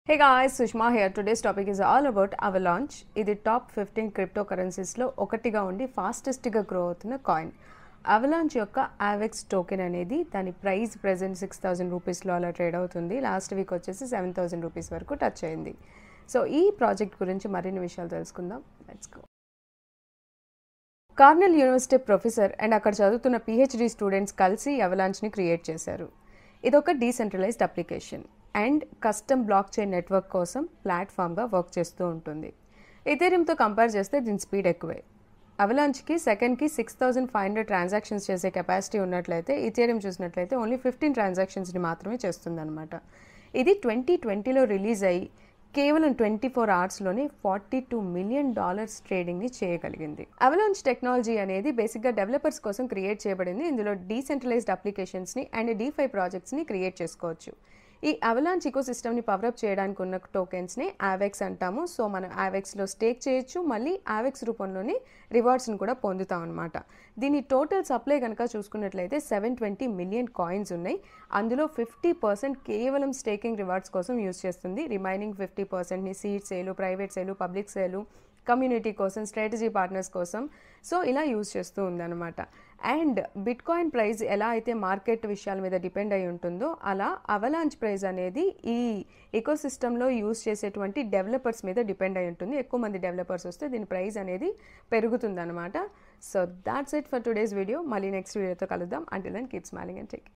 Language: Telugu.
Hey guys, Sushma here. Today's topic is all about Avalanche. ఇది టాప్ ఫిఫ్టీన్ క్రిప్టో కరెన్సీస్లో ఒకటిగా ఉండి ఫాస్టెస్ట్గా గ్రో అవుతున్న కాయిన్ అవలాంచ్ యొక్క ఆవెక్స్ టోకెన్ అనేది దాని ప్రైస్ ప్రెజెంట్ సిక్స్ థౌసండ్ రూపీస్లో అలా ట్రేడ్ అవుతుంది లాస్ట్ వీక్ వచ్చేసి సెవెన్ థౌసండ్ రూపీస్ వరకు టచ్ అయింది సో ఈ ప్రాజెక్ట్ గురించి మరిన్ని విషయాలు తెలుసుకుందాం let's go Cornell university professor and అక్కడ చదువుతున్న పిహెచ్డి స్టూడెంట్స్ కలిసి అవలాంచ్ని క్రియేట్ చేశారు ఇదొక decentralised application and custom blockchain network కోసం ప్లాట్ఫామ్గా వర్క్ చేస్తూ ఉంటుంది ఇథేరియంతో కంపేర్ చేస్తే దీని స్పీడ్ ఎక్కువే అవలాంచ్కి సెకండ్కి six thousand five hundred transactions చేసే కెపాసిటీ ఉన్నట్లయితే ఇథేరియం చూసినట్లయితే ఓన్లీ ఫిఫ్టీన్ ట్రాన్సాక్షన్స్ని మాత్రమే చేస్తుందన్నమాట ఇది ట్వంటీ ట్వంటీలో రిలీజ్ అయ్యి కేవలం ట్వంటీ ఫోర్ అవర్స్లోనే ఫార్టీ టూ మిలియన్ డాలర్స్ ట్రేడింగ్ని చేయగలిగింది అవలాంచ్ టెక్నాలజీ అనేది బేసిక్గా డెవలపర్స్ కోసం క్రియేట్ చేయబడింది ఇందులో డీసెంట్రలైజ్డ్ అప్లికేషన్స్ని అండ్ డీఫై ప్రాజెక్ట్స్ని క్రియేట్ చేసుకోవచ్చు ఈ అవలాంచ్ ఇకో సిస్టమ్ని పవరప్ చేయడానికి ఉన్న టోకెన్స్ని ఆవెక్స్ అంటాము సో మనం ఆవెక్స్లో స్టేక్ చేయొచ్చు మళ్ళీ ఆవెక్స్ రూపంలోని రివార్డ్స్ని కూడా పొందుతాం అనమాట దీని టోటల్ సప్లై కనుక చూసుకున్నట్లయితే సెవెన్ ట్వంటీ మిలియన్ కాయిన్స్ ఉన్నాయి అందులో ఫిఫ్టీ పర్సెంట్ కేవలం స్టేకింగ్ రివార్డ్స్ కోసం యూస్ చేస్తుంది రిమైనింగ్ ఫిఫ్టీ పర్సెంట్ని seed sale private sale public sale community కోసం స్ట్రాటజీ పార్ట్నర్స్ కోసం సో ఇలా యూజ్ చేస్తూ ఉందన్నమాట అండ్ బిట్ కాయిన్ ప్రైస్ ఎలా అయితే మార్కెట్ విషయాల మీద డిపెండ్ అయి ఉంటుందో అలా అవలాంచ్ ప్రైస్ అనేది ఈ ఎకో సిస్టంలో యూజ్ చేసేటువంటి డెవలపర్స్ మీద డిపెండ్ అయి ఉంటుంది ఎక్కువ మంది డెవలపర్స్ వస్తే దీని ప్రైస్ అనేది పెరుగుతుందన్నమాట so that's it for today's video మళ్ళీ నెక్స్ట్ వీడియోతో కలుద్దాం until then keep smiling and take